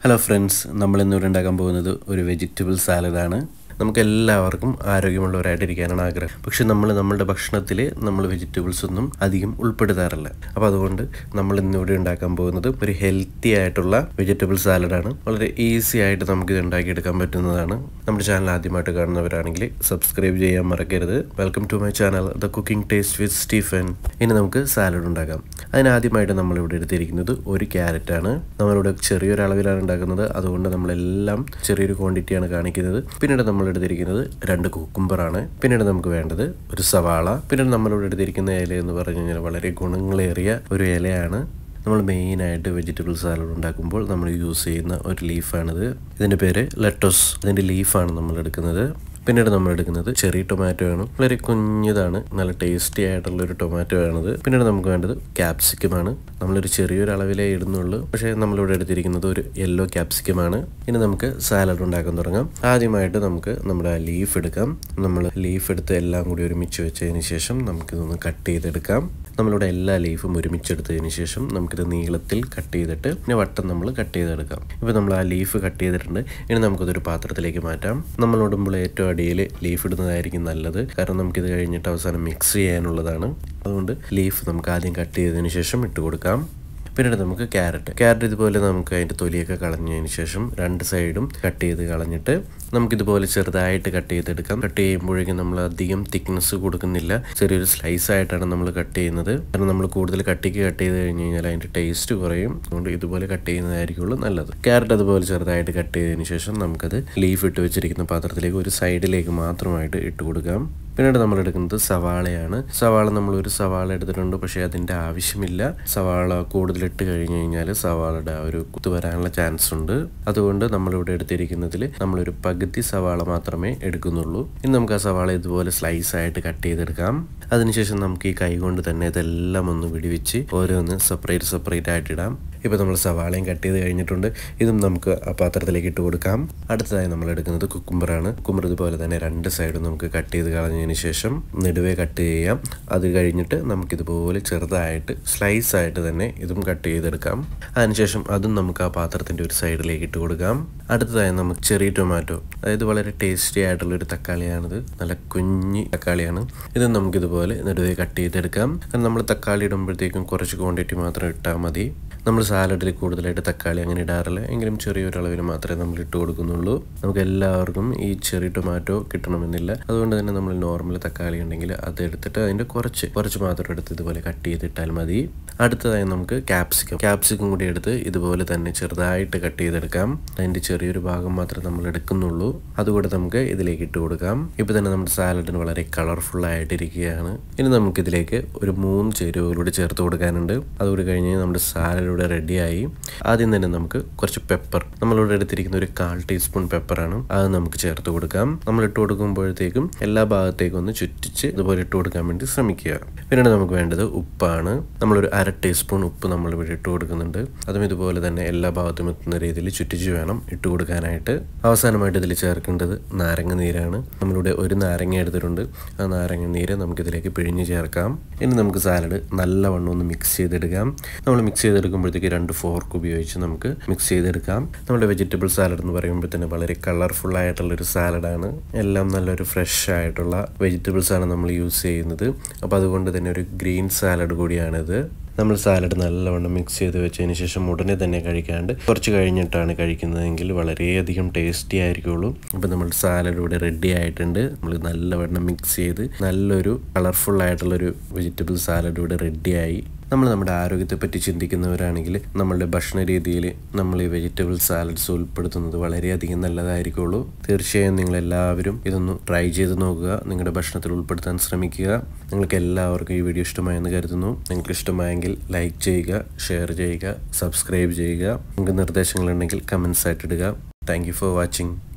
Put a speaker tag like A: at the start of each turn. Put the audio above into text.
A: hello friends നമ്മൾ ഇന്നിവിടെ ഉണ്ടാക്കാൻ പോകുന്നത് ഒരു വെജിറ്റബിൾ സാലഡാണ് നമുക്ക് എല്ലാവർക്കും ആരോഗ്യമുള്ളവരായിട്ടിരിക്കാനാണ് ആഗ്രഹം പക്ഷെ നമ്മൾ നമ്മളുടെ ഭക്ഷണത്തിൽ നമ്മൾ വെജിറ്റബിൾസ് ഒന്നും അധികം ഉൾപ്പെടുത്താറില്ല അപ്പോൾ അതുകൊണ്ട് നമ്മൾ ഇന്നിവിടെ ഉണ്ടാക്കാൻ പോകുന്നത് ഒരു ഹെൽത്തി ആയിട്ടുള്ള വെജിറ്റബിൾ സാലഡാണ് വളരെ ഈസി ആയിട്ട് നമുക്ക് ഇത് ഉണ്ടാക്കിയെടുക്കാൻ പറ്റുന്നതാണ് നമ്മുടെ ചാനൽ ആദ്യമായിട്ട് കാണുന്നവരാണെങ്കിൽ സബ്സ്ക്രൈബ് ചെയ്യാൻ മറക്കരുത് welcome to my channel the cooking taste with Stephen ഇനി നമുക്ക് സാലഡ് ഉണ്ടാക്കാം അതിനാദ്യമായിട്ട് നമ്മളിവിടെ എടുത്തിരിക്കുന്നത് ഒരു ക്യാരറ്റാണ് നമ്മളിവിടെ ചെറിയൊരു അളവിലാണ് ഉണ്ടാക്കുന്നത് അതുകൊണ്ട് നമ്മളെല്ലാം ചെറിയൊരു ക്വാണ്ടിറ്റിയാണ് കാണിക്കുന്നത് പിന്നീട് നമ്മൾ എടുത്തിരിക്കുന്നത് രണ്ട് കുക്കുംബറാണ് പിന്നീട് നമുക്ക് വേണ്ടത് ഒരു സവാള പിന്നീട് നമ്മളിവിടെ എടുത്തിരിക്കുന്ന ഇല എന്ന് പറഞ്ഞു കഴിഞ്ഞാൽ വളരെ ഗുണങ്ങളേറിയ ഒരു ഇലയാണ് നമ്മൾ മെയിനായിട്ട് വെജിറ്റബിൾ സാലഡ് ഉണ്ടാക്കുമ്പോൾ നമ്മൾ യൂസ് ചെയ്യുന്ന ഒരു ലീഫാണിത് ഇതിൻ്റെ പേര് ലെറ്റോസ് ഇതിൻ്റെ ലീഫാണ് നമ്മൾ എടുക്കുന്നത് പിന്നീട് നമ്മൾ എടുക്കുന്നത് ചെറിയ ടൊമാറ്റോ ആണ് വളരെ കുഞ്ഞതാണ് നല്ല ടേസ്റ്റി ആയിട്ടുള്ള ഒരു ടൊമാറ്റോ ആണിത് പിന്നീട് നമുക്ക് വേണ്ടത് ക്യാപ്സിക്കമാണ് നമ്മളൊരു ചെറിയൊരു അളവിലേ ഇടുന്നുള്ളൂ പക്ഷേ നമ്മളിവിടെ എടുത്തിരിക്കുന്നത് ഒരു യെല്ലോ ക്യാപ്സിക്കമാണ് ഇനി നമുക്ക് സാലഡ് ഉണ്ടാക്കാൻ തുടങ്ങാം ആദ്യമായിട്ട് നമുക്ക് നമ്മുടെ ലീഫ് എടുക്കാം നമ്മൾ ലീഫ് എടുത്ത് എല്ലാം കൂടി ഒരുമിച്ച് വെച്ചതിന് ശേഷം നമുക്കിതൊന്ന് കട്ട് ചെയ്തെടുക്കാം നമ്മളിവിടെ എല്ലാ ലീഫും ഒരുമിച്ചെടുത്തതിന് ശേഷം നമുക്കിത് നീളത്തിൽ കട്ട് ചെയ്തിട്ട് പിന്നെ വട്ടം നമ്മൾ കട്ട് ചെയ്തെടുക്കാം ഇപ്പോൾ നമ്മൾ ആ ലീഫ് കട്ട് ചെയ്തിട്ടുണ്ട് ഇനി നമുക്കതൊരു പാത്രത്തിലേക്ക് മാറ്റാം നമ്മൾ ഇടുമ്പോൾ ഏറ്റവും അടിയിൽ ലീഫ് ഇടുന്നതായിരിക്കും നല്ലത് കാരണം നമുക്കിത് കഴിഞ്ഞിട്ട് അവസാനം മിക്സ് ചെയ്യാനുള്ളതാണ് അതുകൊണ്ട് ലീഫ് നമുക്ക് ആദ്യം കട്ട് ചെയ്തതിന് ശേഷം ഇട്ട് കൊടുക്കാം പിന്നീട് നമുക്ക് ക്യാരറ്റ് ക്യാരറ്റ് ഇതുപോലെ നമുക്ക് അതിൻ്റെ തൊലിയൊക്കെ കളഞ്ഞതിന് ശേഷം രണ്ട് സൈഡും കട്ട് ചെയ്ത് കളഞ്ഞിട്ട് നമുക്കിതുപോലെ ചെറുതായിട്ട് കട്ട് ചെയ്തെടുക്കാം കട്ട് ചെയ്യുമ്പോഴേക്കും നമ്മൾ അധികം തിക്നെസ് കൊടുക്കുന്നില്ല ചെറിയൊരു സ്ലൈസ് ആയിട്ടാണ് നമ്മൾ കട്ട് ചെയ്യുന്നത് കാരണം നമ്മൾ കൂടുതൽ കട്ടിക്ക് കട്ട് ചെയ്ത് കഴിഞ്ഞ് കഴിഞ്ഞാൽ അതിൻ്റെ ടേസ്റ്റ് കുറയും അതുകൊണ്ട് ഇതുപോലെ കട്ട് ചെയ്യുന്നതായിരിക്കുള്ളൂ നല്ലത് ക്യാരറ്റ് അതുപോലെ ചെറുതായിട്ട് കട്ട് ചെയ്തതിന് ശേഷം നമുക്കത് ലീഫ് ഇട്ട് വെച്ചിരിക്കുന്ന പാത്രത്തിലേക്ക് ഒരു സൈഡിലേക്ക് മാത്രമായിട്ട് ഇട്ട് കൊടുക്കാം പിന്നീട് നമ്മൾ എടുക്കുന്നത് സവാളയാണ് സവാള നമ്മൾ ഒരു സവാള എടുത്തിട്ടുണ്ട് പക്ഷേ അതിൻ്റെ ആവശ്യമില്ല സവാള കൂടുതലിട്ട് കഴിഞ്ഞ് കഴിഞ്ഞാൽ സവാളയുടെ ആ ഒരു കുത്തു വരാനുള്ള ചാൻസ് ഉണ്ട് അതുകൊണ്ട് നമ്മളിവിടെ എടുത്തിരിക്കുന്നതിൽ നമ്മളൊരു പകുതി സവാള മാത്രമേ എടുക്കുന്നുള്ളൂ ഇനി നമുക്ക് ആ സവാള ഇതുപോലെ സ്ലൈസ് ആയിട്ട് കട്ട് ചെയ്തെടുക്കാം അതിനുശേഷം നമുക്ക് ഈ കൈ കൊണ്ട് തന്നെ ഇതെല്ലാം ഒന്ന് വിടിവിച്ച് ഓരോന്ന് സെപ്പറേറ്റ് സെപ്പറേറ്റ് ആയിട്ട് ഇടാം ഇപ്പോൾ നമ്മൾ സവാളയും കട്ട് ചെയ്ത് കഴിഞ്ഞിട്ടുണ്ട് ഇതും നമുക്ക് ആ പാത്രത്തിലേക്ക് ഇട്ട് കൊടുക്കാം അടുത്തതായി നമ്മൾ എടുക്കുന്നത് കുക്കുംബറാണ് കുക്കുംബർ ഇതുപോലെ തന്നെ രണ്ട് സൈഡും നമുക്ക് കട്ട് ചെയ്ത് കളഞ്ഞതിന് ശേഷം നെടുവേ കട്ട് ചെയ്യാം അത് കഴിഞ്ഞിട്ട് നമുക്കിതുപോലെ ചെറുതായിട്ട് സ്ലൈസ് ആയിട്ട് തന്നെ ഇതും കട്ട് ചെയ്തെടുക്കാം അതിനുശേഷം അതും നമുക്ക് ആ പാത്രത്തിൻ്റെ ഒരു സൈഡിലേക്ക് ഇട്ട് കൊടുക്കാം അടുത്തതായി നമുക്ക് ചെറിയ ടൊമാറ്റോ അതായത് വളരെ ടേസ്റ്റി ആയിട്ടുള്ള ഒരു തക്കാളിയാണിത് നല്ല കുഞ്ഞി തക്കാളിയാണ് ഇത് നമുക്കിതുപോലെ നെടുവേ കട്ട് ചെയ്തെടുക്കാം കാരണം നമ്മൾ തക്കാളി ഇടുമ്പോഴത്തേക്കും കുറച്ച് ക്വാണ്ടിറ്റി മാത്രം ഇട്ടാൽ മതി നമ്മൾ സാലഡിൽ കൂടുതലായിട്ട് തക്കാളി അങ്ങനെ ഇടാറില്ല എങ്കിലും ചെറിയൊരു അളവിൽ മാത്രമേ നമ്മൾ ഇട്ട് കൊടുക്കുന്നുള്ളൂ നമുക്ക് എല്ലാവർക്കും ഈ ചെറിയ ടൊമാറ്റോ കിട്ടണമെന്നില്ല അതുകൊണ്ട് തന്നെ നമ്മൾ നോർമൽ തക്കാളി ഉണ്ടെങ്കിൽ അത് എടുത്തിട്ട് അതിൻ്റെ കുറച്ച് കുറച്ച് മാത്രം എടുത്ത് ഇതുപോലെ കട്ട് ചെയ്തിട്ടാൽ മതി അടുത്തതായി നമുക്ക് ക്യാപ്സിക്കം ക്യാപ്സിക്കം കൂടി എടുത്ത് ഇതുപോലെ തന്നെ ചെറുതായിട്ട് കട്ട് ചെയ്തെടുക്കാം അതിൻ്റെ ചെറിയൊരു ഭാഗം മാത്രമേ നമ്മൾ എടുക്കുന്നുള്ളൂ അതുകൂടെ നമുക്ക് ഇതിലേക്ക് ഇട്ട് കൊടുക്കാം ഇപ്പോൾ തന്നെ നമ്മുടെ സാലഡിന് വളരെ കളർഫുൾ ആയിട്ടിരിക്കുകയാണ് ഇനി നമുക്ക് ഇതിലേക്ക് ഒരു മൂന്ന് ചേരുവകളൂടെ ചേർത്ത് കൊടുക്കാനുണ്ട് അതുകൂടി കഴിഞ്ഞ് നമ്മുടെ സാലഡ് ഇവിടെ റെഡിയായി ആദ്യം തന്നെ നമുക്ക് കുറച്ച് പെപ്പർ നമ്മളിവിടെ എടുത്തിരിക്കുന്ന ഒരു കാൽ ടീസ്പൂൺ പെപ്പറാണ് അത് നമുക്ക് ചേർത്ത് കൊടുക്കാം നമ്മൾ ഇട്ട് കൊടുക്കുമ്പോഴത്തേക്കും എല്ലാ ഭാഗത്തേക്കും ഒന്ന് ചുറ്റിച്ച് ഇതുപോലെ ഇട്ട് കൊടുക്കാൻ വേണ്ടി ശ്രമിക്കുക പിന്നീട് നമുക്ക് വേണ്ടത് ഉപ്പാണ് നമ്മളൊരു അര ടീസ്പൂൺ ഉപ്പ് നമ്മൾ ഇവിടെ ഇട്ട് കൊടുക്കുന്നുണ്ട് അതും ഇതുപോലെ തന്നെ എല്ലാ ഭാഗത്തും എത്തുന്ന രീതിയിൽ ചുറ്റിച്ച് വേണം ഇട്ട് കൊടുക്കാനായിട്ട് അവസാനമായിട്ട് ഇതിൽ ചേർക്കേണ്ടത് നാരങ്ങ നീരാണ് നമ്മളിവിടെ ഒരു നാരങ്ങ എടുത്തിട്ടുണ്ട് ആ നാരങ്ങ നീര് നമുക്കിതിലേക്ക് പിഴിഞ്ഞ് ചേർക്കാം ഇനി നമുക്ക് സാലഡ് നല്ലവണ്ണം ഒന്ന് മിക്സ് ചെയ്തെടുക്കാം നമ്മൾ മിക്സ് ചെയ്തെടുക്കുമ്പോഴത്തേക്ക് രണ്ട് ഫോർക്ക് ഉപയോഗിച്ച് നമുക്ക് മിക്സ് ചെയ്തെടുക്കാം നമ്മുടെ വെജിറ്റബിൾ സാലഡ് എന്ന് പറയുമ്പോൾ തന്നെ വളരെ കളർഫുൾ ആയിട്ടുള്ള ഒരു സാലഡാണ് എല്ലാം നല്ലൊരു ഫ്രഷ് ആയിട്ടുള്ള വെജിറ്റബിൾസ് ആണ് നമ്മൾ യൂസ് ചെയ്യുന്നത് അപ്പോൾ അതുകൊണ്ട് തന്നെ ഒരു ഗ്രീൻ സാലഡ് കൂടിയാണിത് നമ്മൾ സാലഡ് നല്ലവണ്ണം മിക്സ് ചെയ്ത് വെച്ചതിന് ശേഷം ഉടനെ തന്നെ കഴിക്കാണ്ട് കുറച്ച് കഴിഞ്ഞിട്ടാണ് കഴിക്കുന്നതെങ്കിൽ വളരെയധികം ടേസ്റ്റി ആയിരിക്കുള്ളൂ അപ്പോൾ നമ്മൾ സാലഡ് ഇവിടെ റെഡി ആയിട്ടുണ്ട് നമ്മൾ നല്ലവണ്ണം മിക്സ് ചെയ്ത് നല്ലൊരു കളർഫുൾ ആയിട്ടുള്ളൊരു വെജിറ്റബിൾ സാലഡ് ഇവിടെ റെഡിയായി നമ്മൾ നമ്മുടെ ആരോഗ്യത്തെ പറ്റി ചിന്തിക്കുന്നവരാണെങ്കിൽ നമ്മളുടെ ഭക്ഷണ രീതിയിൽ നമ്മൾ ഈ വെജിറ്റബിൾ സാലഡ്സ് ഉൾപ്പെടുത്തുന്നത് വളരെയധികം നല്ലതായിരിക്കുള്ളൂ തീർച്ചയായും നിങ്ങൾ എല്ലാവരും ഇതൊന്ന് ട്രൈ ചെയ്ത് നോക്കുക നിങ്ങളുടെ ഭക്ഷണത്തിൽ ഉൾപ്പെടുത്താൻ ശ്രമിക്കുക നിങ്ങൾക്ക് എല്ലാവർക്കും ഈ വീഡിയോ ഇഷ്ടമായെന്ന് കരുതുന്നു നിങ്ങൾക്ക് ഇഷ്ടമായെങ്കിൽ ലൈക്ക് ചെയ്യുക ഷെയർ ചെയ്യുക സബ്സ്ക്രൈബ് ചെയ്യുക നിങ്ങൾക്ക് നിർദ്ദേശങ്ങളുണ്ടെങ്കിൽ കമൻസ് ആയിട്ട് ഇടുക താങ്ക് യു ഫോർ വാച്ചിങ്